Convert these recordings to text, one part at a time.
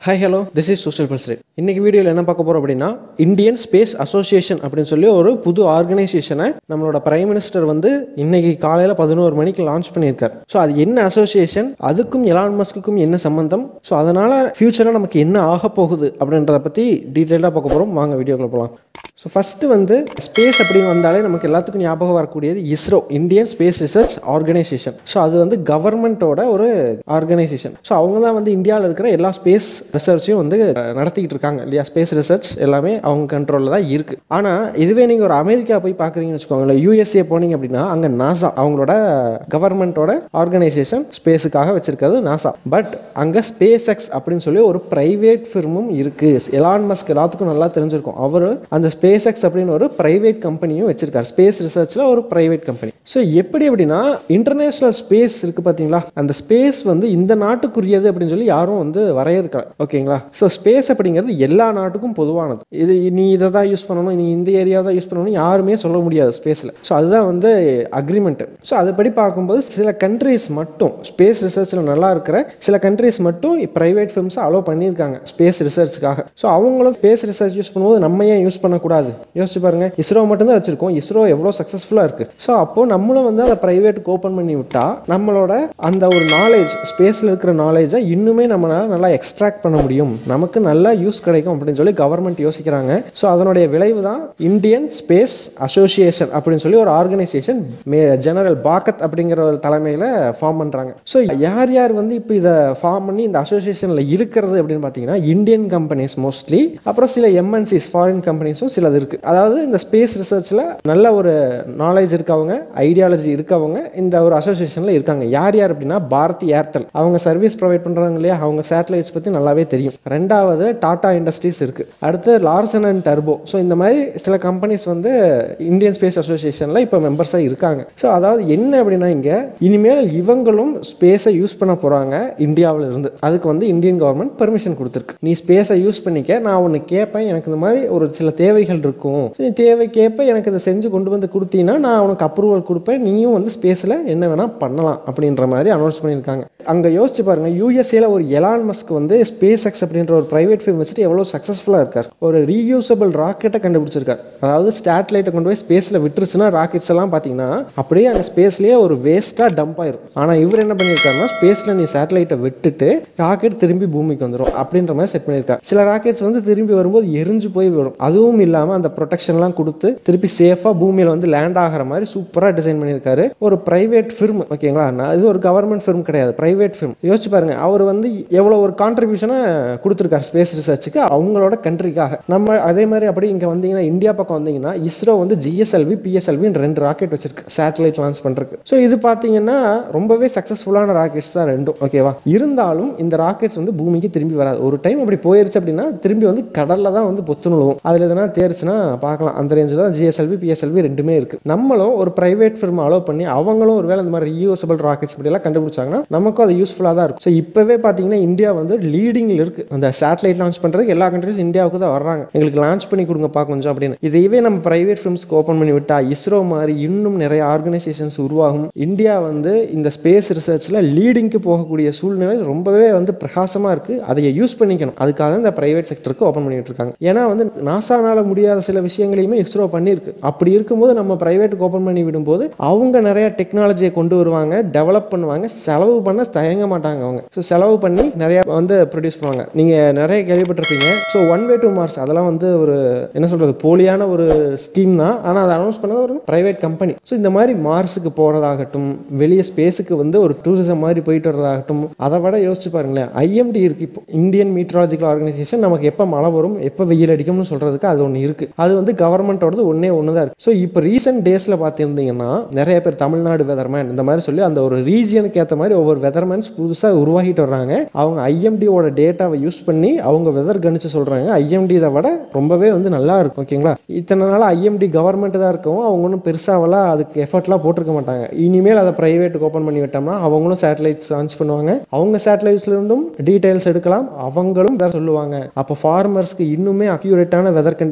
hi hello this is social pulse rate இன்னைக்கு வீடியோவில் என்ன பார்க்க போகிறோம் அப்படின்னா இந்தியன் ஸ்பேஸ் அசோசியேஷன் அப்படின்னு சொல்லி ஒரு புது ஆர்கனைசேஷனை நம்மளோட பிரைம் மினிஸ்டர் வந்து இன்னைக்கு காலையில் பதினோரு மணிக்கு லான்ச் பண்ணியிருக்கார் ஸோ அது என்ன அசோசியேஷன் அதுக்கும் எலான் மஸ்க்குக்கும் என்ன சம்பந்தம் ஸோ அதனால் ஃப்யூச்சரில் நமக்கு என்ன ஆக போகுது அப்படின்றத பற்றி டீட்டெயிலாக பார்க்க போகிறோம் வாங்க வீடியோக்குள்ள போகலாம் ஸோ ஃபஸ்ட்டு வந்து ஸ்பேஸ் அப்படின்னு வந்தாலே நமக்கு எல்லாத்துக்கும் ஞாபகம் வரக்கூடியது ISRO Indian space research organisation so அது வந்து கவர்மெண்ட்டோட ஒரு ஆர்கனைசேஷன் ஸோ அவங்க தான் வந்து இந்தியாவில் இருக்கிற எல்லா ஸ்பேஸ் ரிசர்ச்சையும் வந்து அஹ், நடத்திக்கிட்டு இருக்காங்க இல்லையா ஸ்பேஸ் ரிசர்ச் எல்லாமே அவங்க கண்ட்ரோலில் தான் இருக்குது ஆனால் இதுவே நீங்கள் ஒரு அமெரிக்கா போய் பார்க்குறீங்கன்னு வச்சுக்கோங்களேன் யூஎஸ்ஏ போனீங்க அப்படின்னா அங்கே நாசா அவங்களோட கவர்மெண்ட்டோட ஆர்கனைசேஷன் ஸ்பேஸுக்காக வச்சிருக்கிறது நாசா பட் அங்கே ஸ்பேஸ் எக்ஸ் அப்படின்னு சொல்லி ஒரு ப்ரைவேட் ஃபிர்மும் இருக்குது எலான் மஸ்க் எல்லாத்துக்கும் நல்லா தெரிஞ்சிருக்கும் அவர் அந்த ஸ்பேஸ் எக்ஸ் அப்படின்னு ஒரு ப்ரைவேட் கம்பெனியும் வச்சிருக்காரு ஸ்பேஸ் ரிசர்ச்சில் ஒரு ப்ரைவேட் கம்பெனி ஸோ எப்படி அப்படின்னா இன்டர்நேஷ்னல் ஸ்பேஸ் இருக்குது பார்த்தீங்களா அந்த ஸ்பேஸ் வந்து இந்த நாட்டுக்குரியது அப்படின்னு சொல்லி யாரும் வந்து வரையறுக்கல ஓகேங்களா ஸோ ஸ்பேஸ் அப்படிங்கிறது எல்லா நாட்டுக்கும் பொதுவானது இது நீ இதை தான் யூஸ் பண்ணணும் நீ இந்த ஏரியாவை தான் யூஸ் பண்ணணும் யாருமே சொல்ல முடியாது ஸ்பேஸில் ஸோ அதுதான் வந்து அக்ரிமெண்ட்டு ஸோ அதுபடி பார்க்கும்போது சில கண்ட்ரீஸ் மட்டும் ஸ்பேஸ் ரிசர்ச்சில் நல்லா இருக்கிற சில கண்ட்ரீஸ் மட்டும் ப்ரைவேட் ஃபிர்ம்ஸை அலோவ் பண்ணியிருக்காங்க ஸ்பேஸ் ரிசர்ச்சுக்காக ஸோ அவங்களும் ஸ்பேஸ் ரிசர்ச் யூஸ் பண்ணும்போது நம்ம ஏன் யூஸ் பண்ணக்கூடாது யோசிச்சு பாருங்க இஸ்ரோ மட்டும்தான் வச்சிருக்கோம் இஸ்ரோ எவ்வளோ சக்ஸஸ்ஃபுல்லாக இருக்கு ஸோ அப்போ நம்மளும் வந்து அதை ப்ரைவேட்டுக்கு ஓப்பன் பண்ணி விட்டா நம்மளோட அந்த ஒரு நாலேஜ் ஸ்பேஸில் இருக்கிற நாலேஜை இன்னுமே நம்மளால நல்லா எக்ஸ்ட்ராக்ட் பண்ண முடியும் நமக்கு நல்லா யூஸ் கிடைக்கும் அப்படின்னு சொல்லி கவர்மெண்ட் யோசிக்கிறாங்க ஸோ அதனுடைய விளைவு தான் இந்தியன் ஸ்பேஸ் அசோசியேஷன் அப்படின்னு சொல்லி ஒரு ஆர்கனைசேஷன் ஜெனரல் பாக்கத் அப்படிங்கிற ஒரு தலைமையில் ஃபார்ம் பண்ணுறாங்க ஸோ யார் யார் வந்து இப்போ இதை ஃபார்ம் பண்ணி இந்த அசோசியேஷனில் இருக்கிறது அப்படின்னு பார்த்தீங்கன்னா இந்தியன் கம்பெனிஸ் மோஸ்ட்லி அப்புறம் சில எம்என்சிஸ் ஃபாரின் கம்பெனிஸும் சிலது இருக்குது அதாவது இந்த ஸ்பேஸ் ரிசர்ச்சில் நல்ல ஒரு நாலேஜ் இருக்கவங்க ஐடியாலஜி இருக்கவங்க இந்த ஒரு அசோசியேஷனில் இருக்காங்க யார் யார் அப்படின்னா பாரதி ஏர்டெல் அவங்க சர்வீஸ் ப்ரொவைட் பண்ணுறாங்க இல்லையா அவங்க சேட்டலைட்ஸ் பற்றி நல்லாவே தெரியும் ரெண்டாவது டாடா இண்டஸ்ட்ரீஸ் இருக்குது அடுத்து லார்சன் அண்ட் டர்போ ஸோ இந்த மாதிரி சில கம்பெனிஸ் வந்து இந்தியன் ஸ்பேஸ் அசோசியேஷனில் இப்போ மெம்பர்ஸாக இருக்காங்க ஸோ அதாவது என்ன அப்படின்னா இங்கே இனிமேல் இவங்களும் ஸ்பேஸை யூஸ் பண்ண போகிறாங்க இந்தியாவில் இருந்து அதுக்கு வந்து இந்தியன் கவர்மெண்ட் பெர்மிஷன் கொடுத்துருக்கு நீ ஸ்பேஸை யூஸ் பண்ணிக்க நான் ஒன்று கேட்பேன் எனக்கு இந்த மாதிரி ஒரு சில தேவைகள் இருக்கும் நீ தேவைக்கேற்ப எனக்கு இதை செஞ்சு கொண்டு வந்து கொடுத்தீங்கன்னா நான் உனக்கு அப்ரூவல் கொடுப்பேன் நீயும் வந்து ஸ்பேஸில் என்ன வேணால் பண்ணலாம் அப்படின்ற மாதிரி அனௌன்ஸ் பண்ணியிருக்காங்க அங்கே யோசிச்சு பாருங்க யூஎஸ்ஏல ஒரு எலான் மஸ்க் வந்து ஸ்பேஸ் எக்ஸ் அப்படின்ற ஒரு ப்ரைவேட் ஃபிலிம் வச்சுட்டு எவ்வளோ சக்ஸஸ்ஃபுல்லாக இருக்கார் ஒரு ரீயூசபிள் ராக்கெட்டை கண்டுபிடிச்சிருக்கார் அதாவது ஸ்டேட்லைட்டை கொண்டு போய் ஸ்பேஸில் விட்டுருச்சுன்னா ராக்கெட்ஸ் எல்லாம் பார்த்தீங்கன்னா அப்படியே அங்கே ஸ்பேஸ்லேயே ஒரு வேஸ்ட்டாக டம்ப் ஆயிரும் ஆனால் இவர் என்ன பண்ணியிருக்காருன்னா ஸ்பேஸில் நீ சேட்டலைட்டை விட்டுட்டு ராக்கெட் திரும்பி பூமிக்கு வந்துடும் அப்படின்ற மாதிரி செட் பண்ணியிருக்காரு சில ராக்கெட்ஸ் வந்து திரும்பி வரும்போது எரிஞ்சு போய் வரும் அதுவும் இல்லாமல் அந்த ப்ரொடெக்ஷன்லாம் கொடுத்து திருப்பி சேஃபாக பூமியில் வந்து லேண்ட் ஆகிற மாதிரி சூப்பராக டிசைன் பண்ணியிருக்காரு ஒரு ப்ரைவேட் ஃபிர்ம் ஓகேங்களா நான் இது ஒரு கவர்மெண்ட் ஃபிர்ம் கிடையாது ப்ரைவேட் ஃபிர்ம் யோசிச்சு பாருங்க அவர் வந்து எவ்வளோ ஒரு கான்ட்ரிபியூஷனை கொடுத்துருக்காரு ஸ்பேஸ் ரிசர்ச்சுக்கு அவங்களோட கண்ட்ரிக்காக நம்ம அதே மாதிரி அப்படி இங்கே வந்தீங்கன்னா இந்தியா பக்கம் வந்தீங்கன்னா இஸ்ரோ வந்து ஜிஎஸ்எல்வி பிஎஸ்எல்வின்னு ரெண்டு ராக்கெட் வச்சிருக்கு சேட்டலைட் லான்ச் பண்ணுறதுக்கு ஸோ இது பார்த்தீங்கன்னா ரொம்பவே சக்ஸஸ்ஃபுல்லான ராக்கெட்ஸ் தான் ரெண்டும் ஓகேவா இருந்தாலும் இந்த ராக்கெட்ஸ் வந்து பூமிக்கு திரும்பி வராது ஒரு டைம் அப்படி போயிருச்சு அப்படின்னா திரும்பி வந்து கடலில் தான் வந்து பொத்து நுழுவும் அதில் எதனா தேர்ச்சுன்னா பார்க்கலாம் அந்த ரேஞ்சில் தான் ஜிஎஸ்எல்வி பிஎஸ்எல்வி ரெண்டுமே இருக்குது நம்மளும் ஒரு ப்ரைவேட் ஃபிர்ம் அலோவ் பண்ணி அவங்களும் ஒரு வேளை இந்த மாதிரி ரீயூசபிள் ராக்கெட்ஸ் இப்படியெல்லாம் கண்டுபிடிச்சாங்கன்னா நமக்கும் அது யூஸ்ஃபுல்லாக தான் இருக்கும் ஸோ இப்போவே பார்த்தீங்கன்னா இந்தியா வந்து லீடிங்கில் இருக்குது அந்த சேட்டலைட் லான்ச் பண்ணுறதுக்கு எல்லா கண்ட்ரிஸ் இந்தியாவுக்கு தான் வர்றாங்க எங்களுக்கு லான்ச் பண்ணி கொடுங்கப்பா கொஞ்சம் அப்படின்னு இதையவே நம்ம ப்ரைவேட் ஃபிர்ம்ஸ்க்கு ஓப்பன் பண்ணி விட்டா இஸ்ரோ மாதிரி இன்னும் நிறைய ஆர்கனைசேஷன்ஸ் உருவாகும் இந்தியா வந்து இந்த ஸ்பேஸ் ரிசர்ச்சில் லீடிங்க்கு போகக்கூடிய சூழ்நிலை ரொம்பவே வந்து பிரகாசமாக இருக்குது அதை யூஸ் பண்ணிக்கணும் அதுக்காக இந்த ப்ரைவேட் செக்டருக்கு ஓப்பன் பண்ணிட்டு இருக்காங்க ஏன்னா வந்து நாசானால முடியாத சில விஷயங்களையுமே இஸ்ரோ பண்ணியிருக்கு அப்படி இருக்கும்போது நம்ம ப்ரைவேட்டுக்கு ஓப்பன் பண்ணி விடும்போது அவங்க நிறைய டெக்னாலஜியை கொண்டு வருவாங்க டெவலப் பண்ணுவாங்க செலவு பண்ண தயங்க மாட்டாங்க அவங்க ஸோ செலவு பண்ணி நிறைய வந்து ப்ரொடியூஸ் பண்ணுவாங்க நீங்கள் நிறைய கேள்விப்பட்டிருப்பீங்க so one way to Mars அதெல்லாம் வந்து ஒரு என்ன சொல்கிறது போலியான ஒரு ஸ்கீம் தான் ஆனால் அதை அனௌன்ஸ் பண்ணது ஒரு ப்ரைவேட் கம்பெனி ஸோ இந்த மாதிரி மார்ஸுக்கு போகிறதாகட்டும் வெளியே ஸ்பேஸுக்கு வந்து ஒரு டூரிசம் மாதிரி போயிட்டு வரதாகட்டும் அதை விட யோசிச்சு பாருங்களேன் ஐஎம்டி இருக்கு இப்போ இந்தியன் மீட்ராலஜிக்கல் ஆர்கனைசேஷன் நமக்கு எப்போ மழை வரும் எப்போ வெயில் அடிக்கும்னு சொல்கிறதுக்கு அது ஒன்று இருக்குது அது வந்து கவர்மெண்ட்டோடது ஒன்றே ஒன்று தான் இருக்குது ஸோ இப்போ ரீசெண்ட் டேஸில் பார்த்துருந்தீங்கன்னா நிறைய பேர் தமிழ்நாடு வெதர்மேன் இந்த மாதிரி சொல்லி அந்த ஒரு ரீஜியனுக்கு ஏற்ற மாதிரி ஒவ்வொரு வெதர்மேன்ஸ் புதுசாக உருவாகிட்டு வர்றாங்க அவங்க ஐஎம்டியோட டேட்டாவை யூஸ் பண்ணி அவங்க வெதர் கணிச்சு சொல்கிறாங்க ஐஎம்டி இதை விட ரொம்பவே வந்து நல்லா இருக்கும் ஓகேங்களா இத்தனை நாள் ஐஎம்டி கவர்மெண்ட் தான் இருக்கவும் அவங்க ஒன்றும் பெருசாவெல்லாம் அதுக்கு எஃபர்ட்லாம் போட்டிருக்க மாட்டாங்க இனிமேல் அதை ப்ரைவேட்டுக்கு ஓப்பன் பண்ணி விட்டோம்னா அவங்களும் சேட்டலைட்ஸ் லான்ச் பண்ணுவாங்க அவங்க சேட்டலைட்ஸ்ல இருந்தும் டீடைல்ஸ் எடுக்கலாம் அவங்களும் வேற சொல்லுவாங்க அப்போ ஃபார்மர்ஸ்க்கு இன்னுமே அக்யூரேட்டான வெதர் கண்டிஷன்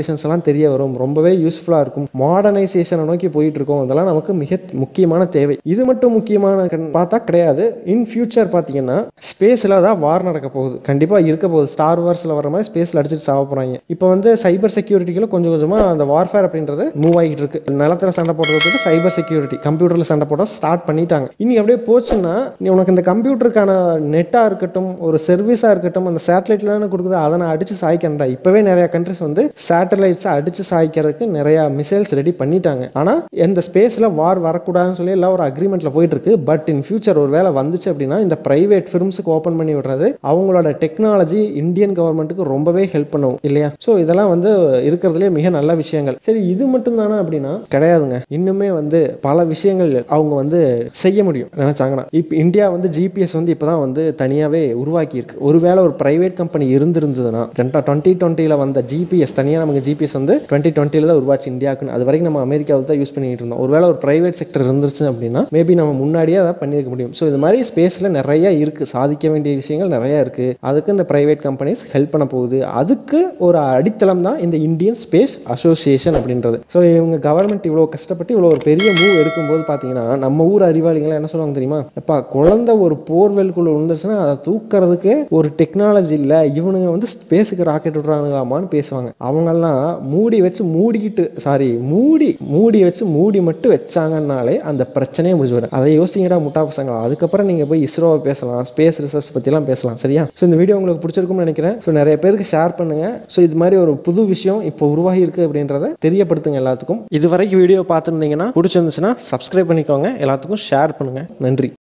சொல்யூஷன்ஸ் எல்லாம் தெரிய வரும் ரொம்பவே யூஸ்ஃபுல்லாக இருக்கும் மாடர்னைசேஷனை நோக்கி போயிட்டு இருக்கோம் இதெல்லாம் நமக்கு மிக முக்கியமான தேவை இது மட்டும் முக்கியமான கண்- பார்த்தா கிடையாது இன் ஃபியூச்சர் பார்த்தீங்கன்னா ஸ்பேஸில் தான் வார் நடக்க போகுது கண்டிப்பாக இருக்க போகுது ஸ்டார் வார்ஸில் வர மாதிரி ஸ்பேஸில் அடிச்சுட்டு சாக போகிறாங்க இப்போ வந்து சைபர் செக்யூரிட்டிக்குள்ள கொஞ்சம் கொஞ்சமாக அந்த வார்ஃபேர் அப்படின்றது மூவ் ஆகிட்டு இருக்கு நிலத்தில் சண்டை போடுறதுக்கு சைபர் செக்யூரிட்டி கம்ப்யூட்டரில் சண்டை போட ஸ்டார்ட் பண்ணிட்டாங்க இனி அப்படியே போச்சுன்னா நீ உனக்கு இந்த கம்ப்யூட்டருக்கான நெட்டாக இருக்கட்டும் ஒரு சர்வீஸாக இருக்கட்டும் அந்த சேட்டலைட்டில் தானே கொடுக்குது அதை நான் அடித்து சாய்க்கிறேன்டா இப்போவே நிறைய கண்ட்ரிஸ் வந்து சேட்டலைட்ஸை அடித்து சாய்க்கிறதுக்கு நிறையா மிசைல்ஸ் ரெடி பண்ணிட்டாங்க ஆனால் எந்த ஸ்பேஸில் வார் வரக்கூடாதுன்னு சொல்லி எல்லாம் ஒரு அக்ரிமெண்ட்டில் போயிட்டு இருக்கு பட் இன் ஃபியூச்சர் ஒரு வேளை வந்துச்சு அப்படின்னா இந்த பிரைவேட் ஃபிர்ம்ஸுக்கு ஓப்பன் பண்ணி விடுறது அவங்களோட டெக்னாலஜி இந்தியன் கவர்மெண்ட்டுக்கு ரொம்பவே ஹெல்ப் பண்ணும் இல்லையா ஸோ இதெல்லாம் வந்து இருக்கிறதுலே மிக நல்ல விஷயங்கள் சரி இது மட்டும் தானே அப்படின்னா கிடையாதுங்க இன்னுமே வந்து பல விஷயங்கள் அவங்க வந்து செய்ய முடியும் நினைச்சாங்கன்னா இப்போ இந்தியா வந்து ஜிபிஎஸ் வந்து இப்போ தான் வந்து தனியாகவே உருவாக்கி இருக்கு ஒருவேளை ஒரு பிரைவேட் கம்பெனி இருந்திருந்ததுன்னா டுவெண்ட்டி டுவெண்ட்டியில் வந்த ஜிபிஎஸ் தனியாக நமக்கு ஜிபிஎஸ் வந்து டுவெண்ட்டி டுவெண்ட்டியில் தான் உருவாச்சு இந்தியாவுக்குன்னு அது வரைக்கும் நம்ம அமெரிக்காவை தான் யூஸ் பண்ணிட்டு இருந்தோம் ஒருவேளை ஒரு பிரைவேட் செக்டர் இருந்துச்சு அப்படின்னா மேபி நம்ம முன்னாடியே அதை பண்ணியிருக்க முடியும் ஸோ இது மாதிரி ஸ்பேஸில் நிறைய இருக்குது சாதிக்க வேண்டிய விஷயங்கள் நிறைய இருக்குது அதுக்கு இந்த பிரைவேட் கம்பெனிஸ் ஹெல்ப் பண்ண போகுது அதுக்கு ஒரு அடித்தளம் தான் இந்த இந்தியன் ஸ்பேஸ் அசோசியேஷன் அப்படின்றது ஸோ இவங்க கவர்மெண்ட் இவ்வளோ கஷ்டப்பட்டு இவ்வளோ ஒரு பெரிய மூவ் எடுக்கும்போது பார்த்தீங்கன்னா நம்ம ஊர் அறிவாளிகள்லாம் என்ன சொல்லுவாங்க தெரியுமா எப்பா குழந்தை ஒரு போர்வெல்குள்ளே விழுந்துருச்சுன்னா அதை தூக்கிறதுக்கு ஒரு டெக்னாலஜி இல்லை இவனுங்க வந்து ஸ்பேஸுக்கு ராக்கெட் விட்றானுங்களாமான்னு பேசுவாங்க அவங்கெல்லாம் மூடி வச்சு மூடிக்கிட்டு சாரி மூடி மூடி வச்சு மூடி மட்டும் வச்சாங்கன்னாலே அந்த பிரச்சனையே முடிஞ்சு வரும் அதை யோசிங்கடா முட்டா பசங்க அதுக்கப்புறம் நீங்கள் போய் இஸ்ரோவை பேசலாம் ஸ்பேஸ் ரிசர்ச் பற்றிலாம் பேசலாம் சரியா ஸோ இந்த வீடியோ உங்களுக்கு பிடிச்சிருக்கும்னு நினைக்கிறேன் ஸோ நிறைய பேருக்கு ஷேர் பண்ணுங்க ஸோ இது மாதிரி ஒரு புது விஷயம் இப்போ உருவாகி இருக்கு அப்படின்றத தெரியப்படுத்துங்க எல்லாத்துக்கும் இது வரைக்கும் வீடியோ பார்த்துருந்தீங்கன்னா பிடிச்சிருந்துச்சுன்னா சப்ஸ்கிரைப் பண்ணிக்கோங்க எல்லாத்துக்கும் ஷேர் பண்ணுங்க நன்றி